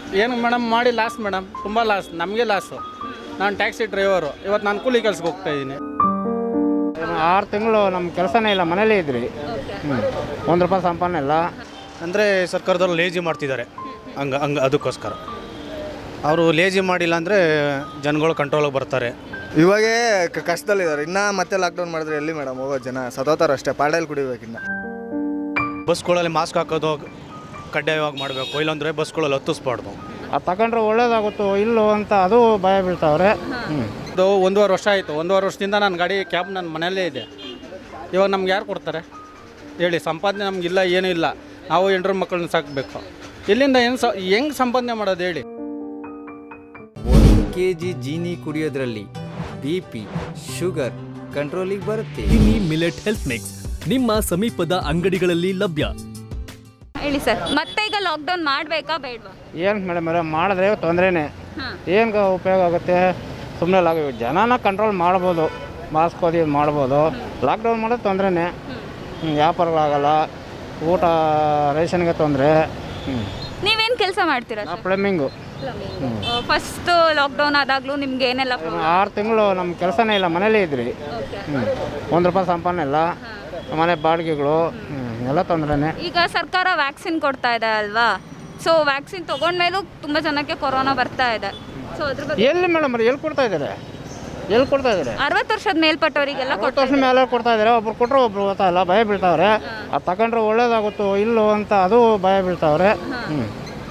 ಏನು ಮೇಡಮ್ ಮಾಡಿ loss madam ತುಂಬ ಲಾಸ್ ನಮಗೆ ಲಾಸು ನಾನು ಟ್ಯಾಕ್ಸಿ ಡ್ರೈವರು ಇವತ್ತು ನಾನು ಕೂಲಿ ಕೆಲ್ಸಕ್ಕೆ ಹೋಗ್ತಾ ಇದ್ದೀನಿ ಆರು ತಿಂಗಳು ನಮ್ಮ ಕೆಲಸನೇ ಇಲ್ಲ ಮನೇಲೇ ಇದ್ರಿ ಹ್ಞೂ ಒಂದು ರೂಪಾಯಿ ಸಂಪಾದನೆ ಇಲ್ಲ ಅಂದರೆ ಸರ್ಕಾರದವ್ರು ಲೇಜಿ ಮಾಡ್ತಿದ್ದಾರೆ ಹಂಗೆ ಹಂಗೆ ಅದಕ್ಕೋಸ್ಕರ ಅವರು ಲೇಜಿ ಮಾಡಿಲ್ಲ ಅಂದರೆ ಜನಗಳು ಕಂಟ್ರೋಲಿಗೆ ಬರ್ತಾರೆ ಇವಾಗೇ ಕ- ಕಷ್ಟದಲ್ಲಿದ್ದಾರೆ ಇನ್ನ ಮತ್ತೆ ಲಾಕ್ಡೌನ್ ಮಾಡಿದ್ರೆ ಎಲ್ಲಿ ಮೇಡಮ್ ಹೋಗೋ ಜನ ಸತೋತಾರ ಅಷ್ಟೇ ಪಾಡಲ್ಲಿ ಕುಡಿಬೇಕಿನ್ನ ಬಸ್ಗಳಲ್ಲಿ ಮಾಸ್ಕ್ ಹಾಕೋದು ಕಡ್ಡಾಯವಾಗಿ ಮಾಡಬೇಕು ಇಲ್ಲಾಂದರೆ ಬಸ್ಗಳಲ್ಲಿ ಹತ್ತಿಸ್ಬಾರ್ದು ಅದು ತಗೊಂಡ್ರೆ ಒಳ್ಳೇದಾಗುತ್ತೋ ಇಲ್ಲೋ ಅಂತ ಅದು ಭಯ ಬೀಳ್ತಾವ್ರೆ ಹ್ಞೂ ಇದು ಒಂದೂವರೆ ವರ್ಷ ಆಯಿತು ಒಂದೂವರೆ ವರ್ಷದಿಂದ ನನ್ನ ಗಾಡಿ ಕ್ಯಾಬ್ ನನ್ನ ಮನೆಯಲ್ಲೇ ಇದೆ ಇವಾಗ ನಮ್ಗೆ ಯಾರು ಕೊಡ್ತಾರೆ ಹೇಳಿ ಸಂಪಾದನೆ ನಮಗಿಲ್ಲ ಏನೂ ಇಲ್ಲ ನಾವು ಹೆಂಡ್ರ ಮಕ್ಕಳನ್ನ ಸಾಕಬೇಕು ಇಲ್ಲಿಂದ ಏನು ಸ ಹೆಂಗೆ ಸಂಪಾದನೆ ಮಾಡೋದು ಹೇಳಿ ಒಂದು ಕೆ ಜಿ ಜೀನಿ ಕುಡಿಯೋದ್ರಲ್ಲಿ ಬಿ ಪಿ ಶುಗರ್ ಕಂಟ್ರೋಲಿಗೆ ಬರುತ್ತೆ ಕಿನಿ ಮಿಲೆಟ್ ಹೆಲ್ತ್ ಮಿಕ್ಸ್ ನಿಮ್ಮ ಸಮೀಪದ ಅಂಗಡಿಗಳಲ್ಲಿ ಲಭ್ಯ ಹೇಳಿ ಸರ್ ಮತ್ತೆ ಈಗ ಲಾಕ್ಡೌನ್ ಮಾಡಬೇಕಾ ಬೇಡವಾ ಏನು ಮೇಡಮ್ ಅವರೇ ಮಾಡಿದ್ರೆ ತೊಂದರೆನೇ ಹಾಂ ಏನು ಉಪಯೋಗ ಆಗುತ್ತೆ ಸುಮ್ಮನೆ ಲಾಗ್ ಜನನ ಕಂಟ್ರೋಲ್ ಮಾಡ್ಬೋದು ಮಾಸ್ಕ್ ಓದಿ ಮಾಡ್ಬೋದು ಲಾಕ್ಡೌನ್ ಮಾಡೋದು ತೊಂದರೆನೇ ಹ್ಞೂ ವ್ಯಾಪಾರಗಳಾಗಲ್ಲ ಊಟ ರೇಷನ್ಗೆ ತೊಂದರೆ ಹ್ಞೂ ನೀವೇನು ಕೆಲಸ ಮಾಡ್ತೀರಾ ನಾ ಪ್ಲಮ್ಮಿಂಗು ಫಸ್ಟ್ ಲಾಕ್ಡೌನ್ ಆದಾಗಲೂ ನಿಮ್ಗೆ ಏನೆಲ್ಲ ಆರು ತಿಂಗಳು ನಮ್ಮ ಕೆಲಸನೇ ಇಲ್ಲ ಮನೇಲೇ ಇದ್ರಿ ಹ್ಞೂ ಒಂದು ರೂಪಾಯಿ ಸಂಪಾದನೆ ಇಲ್ಲ ಮನೆ ಬಾಡಿಗೆಗಳು ಹ್ಞೂ ಎಲ್ಲ ತೊಂದರೆನೇ ಈಗ ಸರ್ಕಾರ ವ್ಯಾಕ್ಸಿನ್ ಕೊಡ್ತಾ ಇದೆ ಅಲ್ವಾ ಸೊ ವ್ಯಾಕ್ಸಿನ್ ತಗೊಂಡ್ಮೇಲೂ ತುಂಬ ಜನಕ್ಕೆ ಕೊರೋನಾ ಬರ್ತಾ ಇದೆ ಸೊ ಅದ್ರ ಬಗ್ಗೆ ಎಲ್ಲಿ ಮೇಡಮ್ ಅವ್ರು ಎಲ್ಲಿ ಕೊಡ್ತಾ ಇದ್ದಾರೆ ಎಲ್ಲಿ ಕೊಡ್ತಾ ಇದ್ದಾರೆ ಅರವತ್ತು ವರ್ಷದ ಮೇಲ್ಪಟ್ಟವರಿಗೆಲ್ಲ ಅರವತ್ತು ವರ್ಷ ಮೇಲೆ ಕೊಡ್ತಾ ಇದ್ದಾರೆ ಒಬ್ರು ಕೊಟ್ಟರು ಒಬ್ರು ಗೊತ್ತಾ ಇಲ್ಲ ಭಯ ಬೀಳ್ತಾವ್ರೆ ಅದು ತಗೊಂಡ್ರೆ ಒಳ್ಳೇದಾಗುತ್ತೋ ಇಲ್ಲೋ ಅಂತ ಅದು ಭಯ ಬೀಳ್ತಾವ್ರೆ ಹ್ಞೂ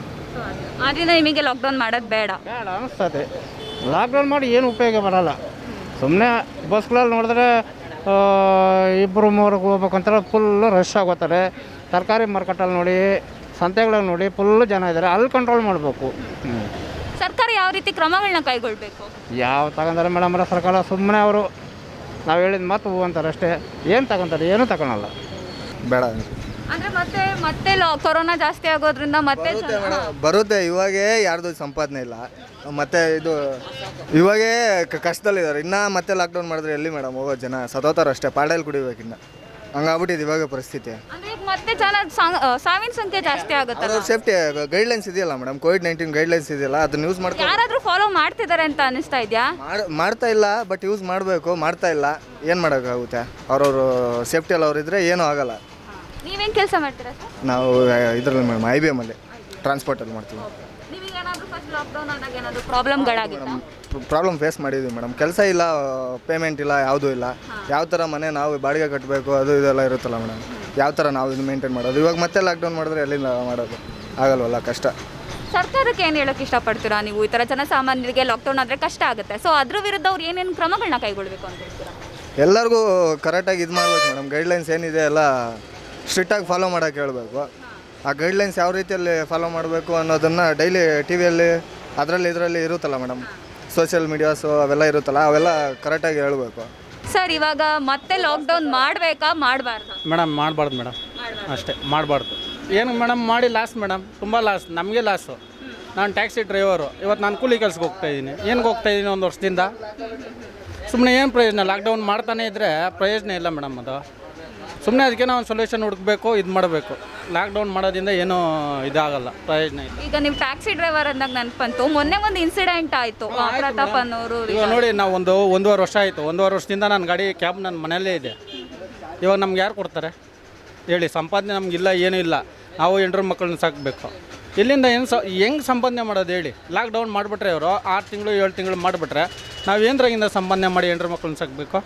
ಆದ್ರಿಂದ ನಿಮಗೆ ಲಾಕ್ಡೌನ್ ಮಾಡೋದು ಬೇಡ ಬೇಡ ಅನಿಸ್ತದೆ ಲಾಕ್ಡೌನ್ ಮಾಡಿ ಏನು ಉಪಯೋಗ ಬರಲ್ಲ ಸುಮ್ಮನೆ ಬಸ್ಗಳಲ್ಲಿ ನೋಡಿದ್ರೆ ಆ, ಇಬ್ಬರು ಮೂರಿಗೆ ಹೋಗ್ಬೇಕಂತಾರೆ ಫುಲ್ಲು ರಶ್ ಆಗೋತಾರೆ ತರಕಾರಿ ಮಾರ್ಕೆಟಲ್ಲಿ ನೋಡಿ ಸಂತೆಗಳಲ್ಲಿ ನೋಡಿ ಫುಲ್ಲು ಜನ ಇದ್ದಾರೆ ಅಲ್ಲಿ ಕಂಟ್ರೋಲ್ ಮಾಡಬೇಕು ಹ್ಞೂ ಸರ್ಕಾರ ಯಾವ ರೀತಿ ಕ್ರಮಗಳನ್ನ ಕೈಗೊಳ್ಬೇಕು ಯಾವ ತಗೊಂತಾರೆ ಮೇಡಮ್ ಅವರ ಸರ್ಕಾರ ಸುಮ್ಮನೆ ಅವರು ನಾವು ಹೇಳಿದ ಮಾತು ಹೂ ಅಂತಾರೆ ಅಷ್ಟೇ ಏನು ತಗೊಂತಾರೆ ಏನೂ ತಗೊಳಲ್ಲ ಬೇಡ ಅಂದ್ರೆ ಮತ್ತೆ ಮತ್ತೆ ಲಾ- ಕೊರೋನಾ ಜಾಸ್ತಿ ಆಗೋದ್ರಿಂದ ಮತ್ತೆ ಬರುತ್ತೆ ಜನ- ಮೇಡಮ್ ಬರುತ್ತೆ ಇವಾಗೇ ಯಾರ್ದು ಸಂಪಾದನೆ ಇಲ್ಲ ಮತ್ತೆ ಇದು ಇವಾಗೇ ಕ- ಕಷ್ಟದಲ್ಲಿದ್ದಾರೆ ಇನ್ನ ಮತ್ತೆ ಲಾಕ್ಡೌನ್ ಮಾಡಿದ್ರೆ ಎಲ್ಲಿ ಮೇಡಮ್ ಹೋಗೋ ಜನ ಸತೋತಾರ ಅಷ್ಟೇ ಪಾಡಲ್ಲಿ ಕುಡಿಬೇಕಿನ್ನ ಹಂಗಾಗ್ಬಿಟ್ಟಿದೆ ಇವಾಗ ಪರಿಸ್ಥಿತಿ ಅಂದ್ರೆ ಈಗ ಮತ್ತೆ ಜನ ಸಾ- ಆ, ಸಾವಿನ ಸಂಖ್ಯೆ ಜಾಸ್ತಿ ಆಗುತ್ತಲ್ಲ ಅವ್ರವ್ರ ಸೇಫ್ಟಿ ಗೈಡ್ಲೈನ್ಸ್ ಇದೆಯಲ್ಲ ಮೇಡಮ್ ಕೋವಿಡ್ ನೈನ್ಟೀನ್ ಗೈಡ್ಲೈನ್ಸ್ ಇದೆಯಲ್ಲ ಅದನ್ನ ಯೂಸ್ ಮಾಡ್ಕೊಂಡು ಯಾರಾದ್ರೂ ಫಾಲೋ ಮಾಡ್ತಿದ್ದಾರೆ ಅಂತ ಅನಿಸ್ತಾ ಇದೆಯಾ ಮಾಡ್ ಮಾಡ್ತಾ ಇಲ್ಲ ಬಟ್ ಯೂಸ್ ಮಾಡಬೇಕು ಮಾಡ್ತಾ ಇಲ್ಲ ಏನು ಮಾಡೋಕ್ಕಾಗುತ್ತೆ ಅವ್ರವ್ರ ಸೇಫ್ಟಿಯಲ್ಲಿ ಅವ್ರು ಇದ್ರೆ ಏನೂ ಆಗಲ್ಲ ನೀವೇನ್ ಕೆಲಸ ಮಾಡ್ತೀರಾ ಸರ್ ನಾವು ಇದರಲ್ಲಿ ಮೇಡಮ್ ಐ ಬಿ ಎಮ್ಮಲ್ಲಿ ಟ್ರಾನ್ಸ್ಪೋರ್ಟಲ್ಲಿ ಮಾಡ್ತೀವಿ ನಿಮಗೆ ಏನಾದ್ರು ಫಸ್ಟ್ ಲಾಕ್ಡೌನ್ ಆದಾಗ ಏನಾದ್ರು ಪ್ರಾಬ್ಲಮ್ಗಳಾಗಿತ್ತಾ ಪ್ರಾಬ್ಲಮ್ ಫೇಸ್ ಮಾಡಿದ್ವಿ ಮೇಡಮ್ ಕೆಲಸ ಇಲ್ಲ ಪೇಮೆಂಟ್ ಇಲ್ಲ ಯಾವುದೂ ಇಲ್ಲ ಯಾವ ಥರ ಮನೆ ನಾವು ಬಾಡಿಗೆ ಕಟ್ಟಬೇಕು ಅದು ಇದೆಲ್ಲ ಇರುತ್ತಲ್ಲ ಮೇಡಮ್ ಯಾವ ಥರ ನಾವು ಇದು ಮೇಂಟೈನ್ ಮಾಡೋದು ಇವಾಗ ಮತ್ತೆ ಲಾಕ್ಡೌನ್ ಮಾಡಿದ್ರೆ ಎಲ್ಲಿಂದ ಮಾಡೋದು ಆಗಲ್ವಲ್ಲ ಕಷ್ಟ ಸರ್ಕಾರಕ್ಕೆ ಏನು ಹೇಳಕ್ ಇಷ್ಟಪಡ್ತೀರಾ ನೀವು ಈ ತರ ಜನಸಾಮಾನ್ಯರಿಗೆ ಲಾಕ್ಡೌನ್ ಆದ್ರೆ ಕಷ್ಟ ಆಗುತ್ತೆ ಸೊ ಅದ್ರ ವಿರುದ್ಧ ಅವ್ರು ಏನೇನು ಕ್ರಮಗಳನ್ನ ಕೈಗೊಳ್ಬೇಕು ಅಂತ ಹೇಳ್ತೀರಾ ಎಲ್ಲರಿಗೂ ಕರೆಕ್ಟಾಗಿ ಇದು ಮಾಡ್ಬೇಕು ಮೇಡಮ್ ಗೈಡ್ಲೈನ್ಸ್ ಏನಿದೆ ಎಲ್ಲ ಸ್ಟ್ರಿಕ್ಟಾಗಿ ಫಾಲೋ ಮಾಡೋಕೆ ಹೇಳ್ಬೇಕು ಆ ಗೈಡ್ಲೈನ್ಸ್ ಯಾವ ರೀತಿಯಲ್ಲಿ ಫಾಲೋ ಮಾಡಬೇಕು ಅನ್ನೋದನ್ನು ಡೈಲಿ ಟಿ ವಿಯಲ್ಲಿ ಅದರಲ್ಲಿ ಇದರಲ್ಲಿ ಇರುತ್ತಲ್ಲ ಮೇಡಮ್ ಸೋಷಿಯಲ್ ಮೀಡಿಯಾಸು ಅವೆಲ್ಲ ಇರುತ್ತಲ್ಲ ಅವೆಲ್ಲ ಕರೆಕ್ಟಾಗಿ ಹೇಳಬೇಕು ಸರ್ ಇವಾಗ ಮತ್ತೆ ಲಾಕ್ಡೌನ್ ಮಾಡಬೇಕಾ ಮಾಡಬಾರ್ದಾ ಮೇಡಮ್ ಮಾಡಬಾರ್ದು ಮೇಡಮ್ ಅಷ್ಟೇ ಮಾಡಬಾರ್ದು ಏನು ಮೇಡಮ್ ಮಾಡಿ ಲಾಸ್ ಮೇಡಮ್ ತುಂಬ ಲಾಸ್ ನಮಗೆ ಲಾಸು ನಾನು ಟ್ಯಾಕ್ಸಿ ಡ್ರೈವರು ಇವತ್ತು ನಾನು ಕೂಲಿ ಕೆಲ್ಸಕ್ಕೆ ಹೋಗ್ತಾ ಇದ್ದೀನಿ ಏನಕ್ಕೆ ಹೋಗ್ತಾ ಇದ್ದೀನಿ ಒಂದು ವರ್ಷದಿಂದ ಸುಮ್ಮನೆ ಏನು ಪ್ರಯೋಜನ ಲಾಕ್ಡೌನ್ ಮಾಡ್ತಾನೆ ಇದ್ದರೆ ಪ್ರಯೋಜನ ಇಲ್ಲ ಮೇಡಮ್ ಅದು ಸುಮ್ಮನೆ ಅದಕ್ಕೆ ನಾವು ಒಂದು ಸೊಲ್ಯೂಷನ್ ಹುಡುಕ್ಬೇಕು ಇದು ಮಾಡಬೇಕು ಲಾಕ್ಡೌನ್ ಮಾಡೋದ್ರಿಂದ ಏನೂ ಇದಾಗಲ್ಲ ಪ್ರಯೋಜನ ಇಲ್ಲ ಈಗ ನೀವು ಟ್ಯಾಕ್ಸಿ ಡ್ರೈವರ್ ಅಂದಾಗ ನೆನಪಂತು ಮೊನ್ನೆ ಒಂದು ಇನ್ಸಿಡೆಂಟ್ ಆಯ್ತು ಆ, ಪ್ರತಾಪ್ ಅನ್ನೋರು ಇವಾಗ ನೋಡಿ ನಾವು ಒಂದು ಒಂದೂವರೆ ವರ್ಷ ಆಯಿತು ಒಂದೂವರೆ ವರ್ಷದಿಂದ ನನ್ನ ಗಾಡಿ ಕ್ಯಾಬ್ ನನ್ನ ಮನೆಯಲ್ಲೇ ಇದೆ ಇವಾಗ ನಮ್ಗೆ ಯಾರು ಕೊಡ್ತಾರೆ ಹೇಳಿ ಸಂಪಾದನೆ ನಮಗಿಲ್ಲ ಏನೂ ಇಲ್ಲ ನಾವು ಹೆಂಡ್ರ ಮಕ್ಕಳನ್ನ ಸಾಕಬೇಕು ಇಲ್ಲಿಂದ ಏನು ಸ ಹೆಂಗೆ ಸಂಪಾದನೆ ಮಾಡೋದು ಹೇಳಿ ಲಾಕ್ಡೌನ್ ಮಾಡಿಬಿಟ್ರೆ ಅವರು ಆರು ತಿಂಗಳು ಏಳು ತಿಂಗಳು ಮಾಡಿಬಿಟ್ರೆ ನಾವು ಏನರಾಗಿಂದ ಸಂಪಾದನೆ ಮಾಡಿ ಹೆಂಡ್ರ ಮಕ್ಕಳನ್ನ ಸಾಕಬೇಕು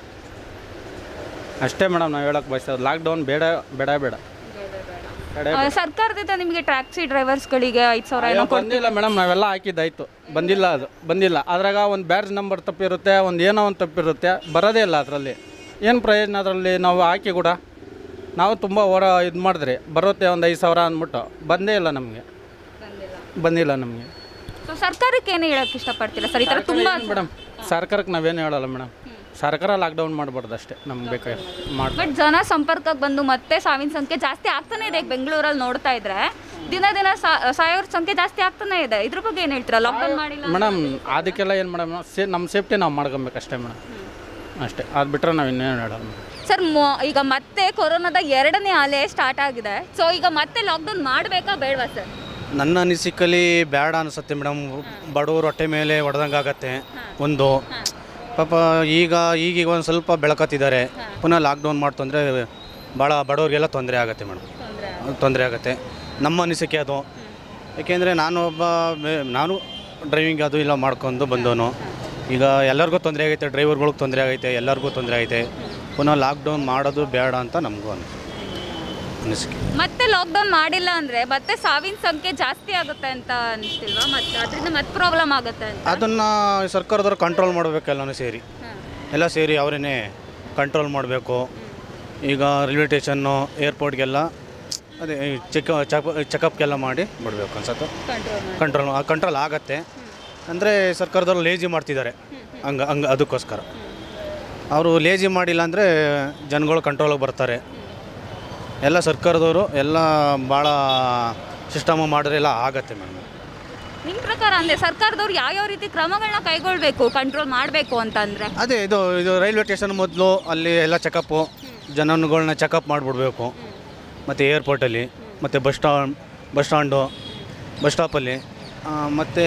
ಅಷ್ಟೇ ಮೇಡಮ್ ನಾವು ಹೇಳೋಕೆ ಬಯಸೋದು ಲಾಕ್ಡೌನ್ ಬೇಡ ಬೇಡ ಬೇಡ ಬೇಡ ಆ, ಸರ್ಕಾರದಿಂದ ನಿಮಗೆ ಟ್ಯಾಕ್ಸಿ ಡ್ರೈವರ್ಸ್ಗಳಿಗೆ ಐದು ಸಾವಿರ ಏನೋ ಅಯ್ಯೋ, ಬಂದಿಲ್ಲ ಮೇಡಮ್ ನಾವೆಲ್ಲ ಹಾಕಿದ್ದಾಯ್ತು ಬಂದಿಲ್ಲ ಅದು ಬಂದಿಲ್ಲ ಅದ್ರಾಗ ಒಂದು ಬ್ಯಾಡ್ಜ್ ನಂಬರ್ ತಪ್ಪಿರುತ್ತೆ ಒಂದು ಏನೋ ಒಂದು ತಪ್ಪಿರುತ್ತೆ ಬರೋದೇ ಇಲ್ಲ ಅದರಲ್ಲಿ ಏನು ಪ್ರಯೋಜನ ಅದರಲ್ಲಿ ನಾವು ಹಾಕಿ ಕೂಡ ನಾವು ತುಂಬ ಹೊರ ಇದು ಮಾಡಿದ್ರಿ ಬರುತ್ತೆ ಒಂದು ಐದು ಸಾವಿರ ಅಂದ್ಬಿಟ್ಟು ಬಂದೇ ಇಲ್ಲ ನಮಗೆ ಬಂದಿಲ್ಲ ನಮಗೆ ಸೊ ಸರ್ಕಾರಕ್ಕೆ ಏನು ಹೇಳಕ್ ಇಷ್ಟಪಡ್ತೀರಾ ಸರ್ ಈ ಥರ ತುಂಬ ಮೇಡಮ್ ಸರ್ಕಾರಕ್ಕೆ ನಾವೇನು ಹೇಳಲ್ಲ ಮೇಡಮ್ ಸರ್ಕಾರ ಲಾಕ್ಡೌನ್ ಮಾಡಬಾರ್ದು ಅಷ್ಟೇ ನಮ್ಗೆ ಬೇಕಾಗಿ ಮಾಡಿ ಬಟ್ ಜನ ಸಂಪರ್ಕಕ್ಕೆ ಬಂದು ಮತ್ತೆ ಸಾವಿನ ಸಂಖ್ಯೆ ಜಾಸ್ತಿ ಆಗ್ತಾನೆ ಇದೆ ಈಗ ಬೆಂಗಳೂರಲ್ಲಿ ನೋಡ್ತಾ ಇದ್ರೆ ದಿನ ದಿನ ಸಾ- ಸಾಯೋರ್ ಸಂಖ್ಯೆ ಜಾಸ್ತಿ ಆಗ್ತಾನೆ ಇದೆ ಇದ್ರ ಬಗ್ಗೆ ಏನು ಹೇಳ್ತೀರಾ ಲಾಕ್ಡೌನ್ ಮಾಡಿಲ್ಲ ಮೇಡಮ್ ಅದಕ್ಕೆಲ್ಲ ಏನು ಮೇಡಮ್ ಸೇ ನಮ್ಮ ಸೇಫ್ಟಿ ನಾವು ಮಾಡ್ಕೊಬೇಕಷ್ಟೇ ಮೇಡಮ್ ಅಷ್ಟೇ ಅದು ಬಿಟ್ಟರೆ ನಾವು ಇನ್ನೇನು ಹೇಳಲ್ಲ ಮೇಡಮ್ ಸರ್ ಈಗ ಮತ್ತೆ ಕೊರೋನಾದ ಎರಡನೇ ಅಲೆ ಸ್ಟಾರ್ಟ್ ಆಗಿದೆ ಸೊ ಈಗ ಮತ್ತೆ ಲಾಕ್ಡೌನ್ ಮಾಡಬೇಕಾ ಬೇಡವಾ ಸರ್ ನನ್ನ ಅನಿಸಿಕಲಿ ಬೇಡ ಅನಿಸುತ್ತೆ ಮೇಡಮ್ ಬಡವರು ಹೊಟ್ಟೆ ಮೇಲೆ ಹೊಡೆದಂಗೆ ಆಗತ್ತೆ ಒಂದು ಪಾಪ ಈಗ ಈಗೀಗ ಒಂದು ಸ್ವಲ್ಪ ಬೆಳಕತ್ತಿದ್ದಾರೆ ಪುನಃ ಲಾಕ್ಡೌನ್ ಮಾಡ್ತಂದರೆ ಭಾಳ ಬಡವ್ರಿಗೆಲ್ಲ ತೊಂದರೆ ಆಗುತ್ತೆ ಮೇಡಮ್ ತೊಂದರೆ ಆಗುತ್ತೆ ನಮ್ಮ ಅನಿಸಿಕೆ ಅದು ಏಕೆಂದರೆ ನಾನು ಒಬ್ಬ ಮೇ- ನಾನು ಡ್ರೈವಿಂಗ್ ಅದು ಇಲ್ಲ ಮಾಡ್ಕೊಂಡು ಬಂದವನು ಈಗ ಎಲ್ಲರಿಗೂ ತೊಂದರೆ ಆಗೈತೆ ಡ್ರೈವರ್ಗಳಿಗೆ ತೊಂದರೆ ಆಗೈತೆ ಎಲ್ಲರಿಗೂ ತೊಂದರೆ ಆಗೈತೆ ಪುನಃ ಲಾಕ್ಡೌನ್ ಮಾಡೋದು ಬೇಡ ಅಂತ ನಮಗೂ ಅನಿಸ್ ಅನಿಸಿಕೆ ಮತ್ತೆ ಲಾಕ್ಡೌನ್ ಮಾಡಿಲ್ಲ ಅಂದ್ರೆ ಮತ್ತೆ ಸಾವಿನ ಸಂಖ್ಯೆ ಜಾಸ್ತಿ ಆಗುತ್ತೆ ಅಂತ ಅನಿಸ್ತಿಲ್ವಾ ಮತ್ತೆ ಅದರಿಂದ ಮತ್ತೆ ಪ್ರಾಬ್ಲಮ್ ಆಗುತ್ತೆ ಅಂತ ಅದನ್ನು ಸರ್ಕಾರದವ್ರು ಕಂಟ್ರೋಲ್ ಮಾಡಬೇಕು ಎಲ್ಲನೂ ಸೇರಿ ಎಲ್ಲ ಸೇರಿ ಅವರೇ ಕಂಟ್ರೋಲ್ ಮಾಡಬೇಕು ಈಗ ರೈಲ್ವೆ ಸ್ಟೇಷನ್ನು ಏರ್ಪೋರ್ಟ್ಗೆಲ್ಲ ಅದೇ ಚೆಕ್ ಚೆಕಪ್ಗೆಲ್ಲ ಮಾಡಿ ಬಿಡಬೇಕು ಅನ್ಸತ್ತೆ ಕಂಟ್ರೋಲ್ ಕಂಟ್ರೋಲ್ ಆಗತ್ತೆ ಅಂದರೆ ಸರ್ಕಾರದವ್ರು ಲೇಜಿ ಮಾಡ್ತಿದ್ದಾರೆ ಹಂಗೆ ಹಂಗೆ ಅದಕ್ಕೋಸ್ಕರ ಅವರು ಲೇಜಿ ಮಾಡಿಲ್ಲ ಅಂದರೆ ಜನಗಳು ಕಂಟ್ರೋಲಿಗೆ ಬರ್ತಾರೆ ಎಲ್ಲ ಸರ್ಕಾರದವರು ಎಲ್ಲ ಭಾಳ ಸಿಸ್ಟಮ್ ಮಾಡಿದ್ರೆ ಎಲ್ಲ ಆಗತ್ತೆ ಮೇಡಮ್ ನಿಮ್ ಪ್ರಕಾರ ಅಂದ್ರೆ ಸರ್ಕಾರದವ್ರು ಯಾವ್ಯಾವ ರೀತಿ ಕ್ರಮಗಳನ್ನ ಕೈಗೊಳ್ಬೇಕು ಕಂಟ್ರೋಲ್ ಮಾಡಬೇಕು ಅಂತ ಅಂದ್ರೆ ಅದೇ ಇದು ಇದು ರೈಲ್ವೆ ಸ್ಟೇಷನ್ ಮೊದಲು ಅಲ್ಲಿ ಎಲ್ಲ ಚೆಕಪ್ಪು ಜನಗಳನ್ನ ಚೆಕಪ್ ಮಾಡಿಬಿಡ್ಬೇಕು ಮತ್ತು ಏರ್ಪೋರ್ಟಲ್ಲಿ ಮತ್ತು bus stand bus stand bus ಸ್ಟಾಪಲ್ಲಿ ಮತ್ತು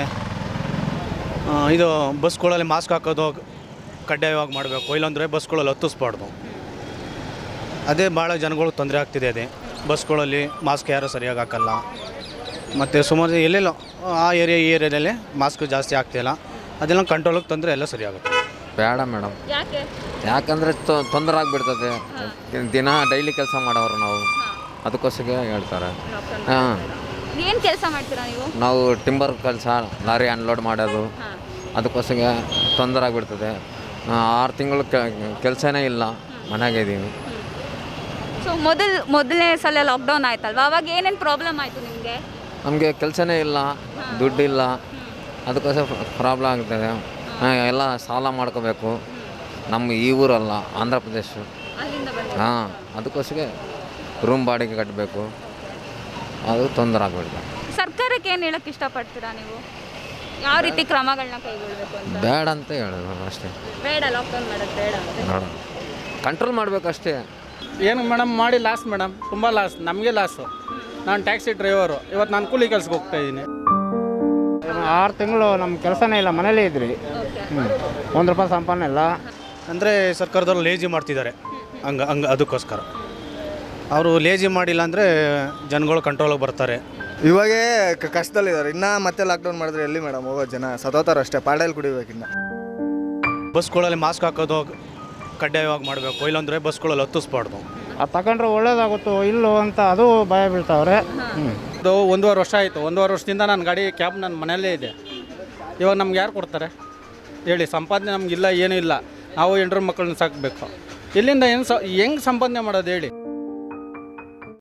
ಇದು ಬಸ್ಗಳಲ್ಲಿ ಮಾಸ್ಕ್ ಹಾಕೋದು ಕಡ್ಡಾಯವಾಗಿ ಮಾಡಬೇಕು ಇಲ್ಲಾಂದರೆ ಬಸ್ಗಳಲ್ಲಿ ಹತ್ತಿಸ್ಬಾರ್ದು ಅದೇ ಭಾಳ ಜನಗಳಿಗೆ ತೊಂದರೆ ಆಗ್ತಿದೆ ಅದೇ ಬಸ್ಗಳಲ್ಲಿ ಮಾಸ್ಕ್ ಯಾರೂ ಸರಿಯಾಗಿ ಹಾಕಲ್ಲ ಮತ್ತು ಸುಮಾರು ಎಲ್ಲೆಲ್ಲೋ ಆ ಏರಿಯಾ ಈ ಏರಿಯಾದಲ್ಲೇ ಮಾಸ್ಕ್ ಜಾಸ್ತಿ ಆಗ್ತಿಲ್ಲ ಅದೆಲ್ಲ ಕಂಟ್ರೋಲಿಗೆ ತಂದರೆ ಎಲ್ಲ ಸರಿಯಾಗುತ್ತೆ ಬೇಡ ಮೇಡಮ್ ಯಾಕೆ ಯಾಕಂದರೆ ತೊಂದರೆ ಆಗಿಬಿಡ್ತದೆ ದಿನ ಡೈಲಿ ಕೆಲಸ ಮಾಡೋರು ನಾವು ಅದಕ್ಕೋಸ್ಕರ ಹೇಳ್ತಾರೆ ಹಾಂ ಏನ್ ಕೆಲಸ ಮಾಡ್ತೀರಾ ನೀವು ನಾವು ಟಿಂಬರ್ ಕೆಲಸ ಲಾರಿ ಅನ್ಲೋಡ್ ಮಾಡೋದು ಅದಕ್ಕೋಸ್ಕರ ತೊಂದರೆ ಆಗಿಬಿಡ್ತದೆ ಆರು ತಿಂಗಳು ಕೆಲಸನೇ ಇಲ್ಲ ಮನೆಯಾಗೆ ಇದ್ದೀವಿ ಸೊ ಮೊದಲ್ ಮೊದಲನೇ ಸಲ ಲಾಕ್ಡೌನ್ ಆಯ್ತಲ್ವಾ ಅವಾಗ ಏನೇನು ಪ್ರಾಬ್ಲಮ್ ಆಯ್ತು ನಿಮಗೆ ನಮಗೆ ಕೆಲಸನೇ ಇಲ್ಲ ದುಡ್ಡಿಲ್ಲ ಅದಕ್ಕೋಸ್ಕರ ಪ್ರಾಬ್ಲಮ್ ಆಗ್ತದೆ ಹಾಂ, ಎಲ್ಲ ಸಾಲ ಮಾಡ್ಕೋಬೇಕು ನಮ್ಮ ಈ ಊರಲ್ಲ ಆಂಧ್ರ ಪ್ರದೇಶ ಅಲ್ಲಿಂದ ಬಂದ ಹಾಂ ಅದಕ್ಕೋಸ್ಕರ ರೂಮ್ ಬಾಡಿಗೆ ಕಟ್ಟಬೇಕು ಅದು ತೊಂದರೆ ಆಗ್ಬಿಡ್ತದೆ ಸರ್ಕಾರಕ್ಕೆ ಏನು ಹೇಳಕ್ ಇಷ್ಟಪಡ್ತೀರಾ ನೀವು ಯಾವ ರೀತಿ ಕ್ರಮಗಳನ್ನ ಕೈಗೊಳ್ಬೇಕು ಅಂತ ಬೇಡ ಅಂತ ಹೇಳೋದು ಅಷ್ಟೇ ಬೇಡ ಲಾಕ್ಡೌನ್ ಮಾಡೋದು ಬೇಡ ಅಂತ ನೋಡ ಕಂಟ್ರೋಲ್ ಮಾಡಬೇಕಷ್ಟೇ ಏನು ಮೇಡಮ್ ಮಾಡಿ ಲಾಸ್ ಮೇಡಮ್ ತುಂಬ ಲಾಸ್ ನಮಗೆ ಲಾಸು ನಾನು ಟ್ಯಾಕ್ಸಿ ಡ್ರೈವರು ಇವತ್ತು ನಾನು ಕೂಲಿ ಕೆಲ್ಸಕ್ಕೆ ಹೋಗ್ತಾ ಇದ್ದೀನಿ ಆರು ತಿಂಗಳು ನಮ್ಮ ಕೆಲಸನೇ ಇಲ್ಲ ಮನೇಲೇ ಇದ್ರಿ ಹ್ಞೂ ಒಂದು ರೂಪಾಯಿ ಸಂಪಾದನೆ ಇಲ್ಲ ಅಂದರೆ ಸರ್ಕಾರದವ್ರು ಲೇಜಿ ಮಾಡ್ತಿದ್ದಾರೆ ಹಂಗೆ ಹಂಗೆ ಅದಕ್ಕೋಸ್ಕರ ಅವರು ಲೇಜಿ ಮಾಡಿಲ್ಲ ಅಂದರೆ ಜನಗಳು ಕಂಟ್ರೋಲಿಗೆ ಬರ್ತಾರೆ ಇವಾಗೇ ಕ- ಕಷ್ಟದಲ್ಲಿದ್ದಾರೆ ಇನ್ನೂ ಮತ್ತೆ ಲಾಕ್ಡೌನ್ ಮಾಡಿದ್ರೆ ಎಲ್ಲಿ ಮೇಡಮ್ ಹೋಗೋ ಜನ ಸತೋತಾರ ಅಷ್ಟೇ ಪಾಡಲ್ಲಿ ಕುಡಿಬೇಕಿನ್ನ ಬಸ್ಗಳಲ್ಲಿ ಮಾಸ್ಕ್ ಹಾಕೋದು ಕಡ್ಡಾಯವಾಗಿ ಮಾಡಬೇಕು ಇಲ್ಲಾಂದರೆ ಬಸ್ಗಳಲ್ಲಿ ಹತ್ತಿಸ್ಬಾರ್ದು ಅದು ತಗೊಂಡ್ರೆ ಒಳ್ಳೇದಾಗುತ್ತೋ ಇಲ್ಲೋ ಅಂತ ಅದು ಭಯ ಬೀಳ್ತಾವ್ರೆ ಹ್ಞೂ ಇದು ಒಂದೂವರೆ ವರ್ಷ ಆಯಿತು ಒಂದೂವರೆ ವರ್ಷದಿಂದ ನನ್ನ ಗಾಡಿ ಕ್ಯಾಬ್ ನನ್ನ ಮನೆಯಲ್ಲೇ ಇದೆ ಇವಾಗ ನಮ್ಗೆ ಯಾರು ಕೊಡ್ತಾರೆ ಹೇಳಿ ಸಂಪಾದನೆ ನಮಗಿಲ್ಲ ಏನೂ ಇಲ್ಲ ನಾವು ಹೆಂಡ್ರ ಮಕ್ಕಳನ್ನ ಸಾಕಬೇಕು ಇಲ್ಲಿಂದ ಏನು ಸ ಹೆಂಗೆ ಸಂಪಾದನೆ ಮಾಡೋದು ಹೇಳಿ